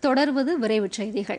தொடர்வது விரைவுச் செய்திகள்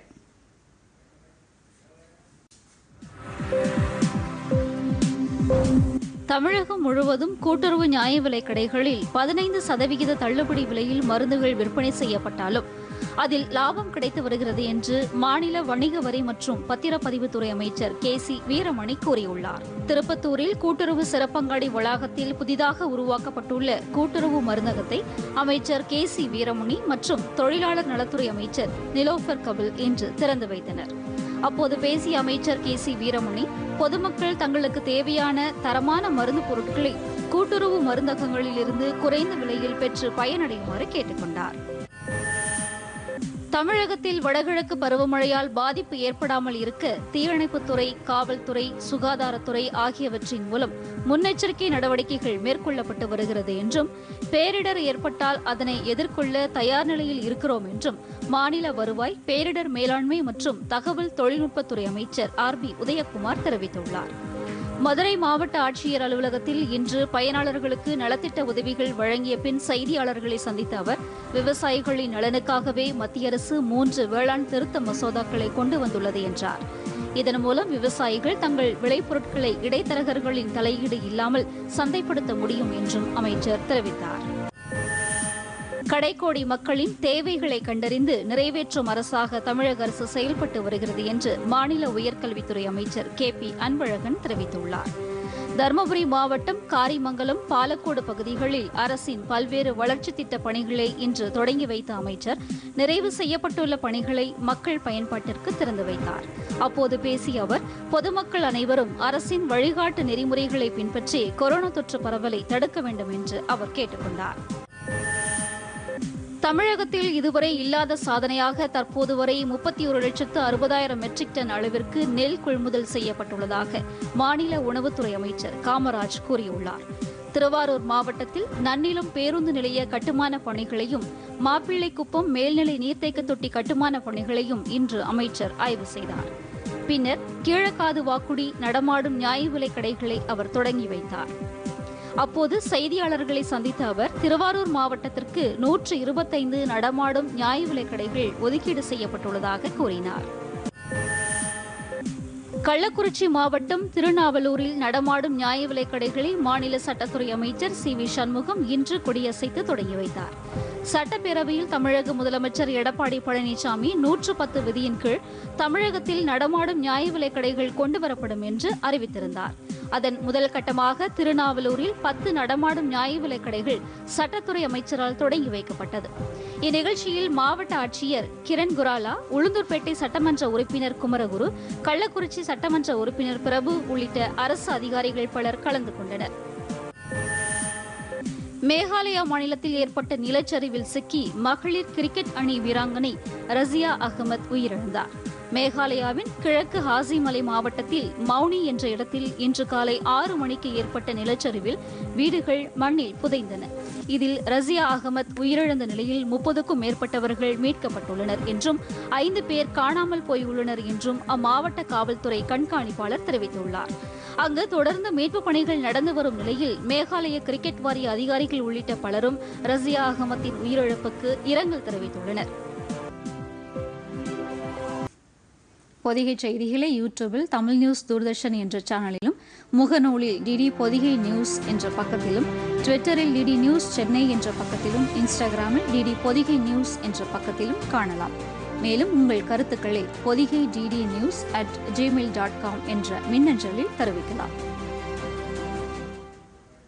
தமிழகம் முழுவதும் கூட்டுறவு நியாய விலைக் கடைகளில் பதினைந்து சதவிகித தள்ளுபடி விலையில் மருந்துகள் விற்பனை செய்யப்பட்டாலும் அதில் லாபம் கிடைத்து வருகிறது என்று மாநில வணிக வரி மற்றும் பத்திரப்பதிவுத்துறை அமைச்சர் கே சி வீரமணி கூறியுள்ளார் திருப்பத்தூரில் கூட்டுறவு சிறப்பங்காடி வளாகத்தில் புதிதாக உருவாக்கப்பட்டுள்ள கூட்டுறவு மருந்தகத்தை அமைச்சர் கே சி வீரமணி மற்றும் தொழிலாளர் நலத்துறை அமைச்சர் நிலோஃபர் கபில் இன்று திறந்து வைத்தனர் அப்போது பேசிய அமைச்சர் கே சி வீரமணி பொதுமக்கள் தங்களுக்கு தேவையான தரமான மருந்து பொருட்களை கூட்டுறவு மருந்தகங்களில் இருந்து குறைந்த விலையில் பெற்று பயனடையுமாறு கேட்டுக்கொண்டார் தமிழகத்தில் வடகிழக்கு பருவமழையால் பாதிப்பு ஏற்படாமல் இருக்க தீயணைப்புத்துறை காவல்துறை சுகாதாரத்துறை ஆகியவற்றின் மூலம் முன்னெச்சரிக்கை நடவடிக்கைகள் மேற்கொள்ளப்பட்டு வருகிறது என்றும் பேரிடர் ஏற்பட்டால் அதனை எதிர்கொள்ள தயார் நிலையில் இருக்கிறோம் என்றும் மாநில வருவாய் பேரிடர் மேலாண்மை மற்றும் தகவல் தொழில்நுட்பத்துறை அமைச்சர் ஆர் பி உதயகுமார் தெரிவித்துள்ளார் மதுரை மாவட்ட ஆட்சியர் அலுவலகத்தில் இன்று பயனாளர்களுக்கு நலத்திட்ட உதவிகள் வழங்கிய பின் செய்தியாளர்களை சந்தித்த அவர் விவசாயிகளின் நலனுக்காகவே மத்திய அரசு மூன்று வேளாண் திருத்த மசோதாக்களை கொண்டு வந்துள்ளது என்றார் இதன் மூலம் விவசாயிகள் தங்கள் விளைபொருட்களை இடைத்தரகர்களின் தலையீடு இல்லாமல் சந்தைப்படுத்த முடியும் என்றும் அமைச்சர் தெரிவித்தார் கடைக்கோடி மக்களின் தேவைகளை கண்டறிந்து நிறைவேற்றும் அரசாக தமிழக அரசு செயல்பட்டு வருகிறது என்று மாநில உயர்கல்வித்துறை அமைச்சர் கே பி அன்பழகன் தெரிவித்துள்ளார் தருமபுரி மாவட்டம் காரிமங்கலம் பாலக்கோடு பகுதிகளில் அரசின் பல்வேறு வளர்ச்சித் திட்டப் பணிகளை இன்று தொடங்கி வைத்த அமைச்சர் நிறைவு செய்யப்பட்டுள்ள பணிகளை மக்கள் பயன்பாட்டிற்கு திறந்து வைத்தார் அப்போது பேசிய அவர் பொதுமக்கள் அனைவரும் அரசின் வழிகாட்டு நெறிமுறைகளை பின்பற்றி கொரோனா தொற்று பரவலை தடுக்க வேண்டும் என்று அவர் கேட்டுக் கொண்டார் தமிழகத்தில் இதுவரை இல்லாத சாதனையாக தற்போது வரை முப்பத்தி ஒரு லட்சத்து அறுபதாயிரம் மெட்ரிக் டன் அளவிற்கு நெல் கொள்முதல் செய்யப்பட்டுள்ளதாக மாநில உணவுத்துறை அமைச்சர் காமராஜ் கூறியுள்ளார் திருவாரூர் மாவட்டத்தில் நன்னிலம் பேருந்து நிலைய கட்டுமான பணிகளையும் மாப்பிள்ளைக்குப்பம் மேல்நிலை நீர்த்தேக்க தொட்டி கட்டுமான பணிகளையும் இன்று அமைச்சர் ஆய்வு செய்தார் பின்னர் கீழக்காது வாக்குடி நடமாடும் நியாய விலைக் கடைகளை அவர் தொடங்கி வைத்தார் அப்போது செய்தியாளர்களை சந்தித்த அவர் திருவாரூர் மாவட்டத்திற்கு நூற்று இருபத்தைந்து நடமாடும் நியாய விலைக் கடைகள் ஒதுக்கீடு செய்யப்பட்டுள்ளதாக கூறினார் கள்ளக்குறிச்சி மாவட்டம் திருநாவலூரில் நடமாடும் நியாய விலைக் கடைகளை மாநில சட்டத்துறை அமைச்சர் சி வி சண்முகம் இன்று கொடியசைத்து தொடங்கி வைத்தார் சட்டப்பேரவையில் தமிழக முதலமைச்சர் எடப்பாடி பழனிசாமி நூற்று பத்து விதியின் கீழ் தமிழகத்தில் நடமாடும் நியாய விலைக் கடைகள் கொண்டுவரப்படும் என்று அறிவித்திருந்தார் அதன் முதல் கட்டமாக திருநாவலூரில் பத்து நடமாடும் நியாய விலைக் கடைகள் சட்டத்துறை அமைச்சரால் தொடங்கி வைக்கப்பட்டது இந்நிகழ்ச்சியில் மாவட்ட ஆட்சியர் கிரண் குராலா உளுந்தூர்பேட்டை சட்டமன்ற உறுப்பினர் குமரகுரு கள்ளக்குறிச்சி சட்டமன்ற உறுப்பினர் பிரபு உள்ளிட்ட அரசு அதிகாரிகள் பலர் கலந்து கொண்டனர் மேகாலயா மாநிலத்தில் ஏற்பட்ட நிலச்சரிவில் சிக்கி மகளிர் கிரிக்கெட் அணி வீராங்கனை ரசியா அகமத் உயிரிழந்தார் மேகாலயாவின் கிழக்கு ஹாசிமலை மாவட்டத்தில் மௌனி என்ற இடத்தில் இன்று காலை ஆறு மணிக்கு ஏற்பட்ட நிலச்சரிவில் வீடுகள் மண்ணில் புதைந்தன இதில் ரசியா அகமத் உயிரிழந்த நிலையில் முப்பதுக்கும் மேற்பட்டவர்கள் மீட்கப்பட்டுள்ளனர் என்றும் ஐந்து பேர் காணாமல் போயுள்ளனர் என்றும் அம்மாவட்ட காவல்துறை கண்காணிப்பாளர் தெரிவித்துள்ளார் அங்கு தொடர்ந்து மீட்புப் பணிகள் நடந்து வரும் நிலையில் மேகாலய கிரிக்கெட் வாரிய அதிகாரிகள் உள்ளிட்ட பலரும் ரசியா அகமத்தின் உயிரிழப்புக்கு இரங்கல் தெரிவித்துள்ளனர் பொதிகை செய்திகளை யூடியூபில் தமிழ் நியூஸ் தூர்தர்ஷன் என்ற சேனலிலும் முகநூலில் டிடி பொதிகை நியூஸ் என்ற பக்கத்திலும் ட்விட்டரில் டிடி நியூஸ் சென்னை என்ற பக்கத்திலும் இன்ஸ்டாகிராமில் டிடி பொதிகை நியூஸ் என்ற பக்கத்திலும் காணலாம் மேலும் உங்கள் கருத்துக்களை Podhigai DD news at gmail dot com என்ற மின்னஞ்சலில் தெரிவிக்கலாம்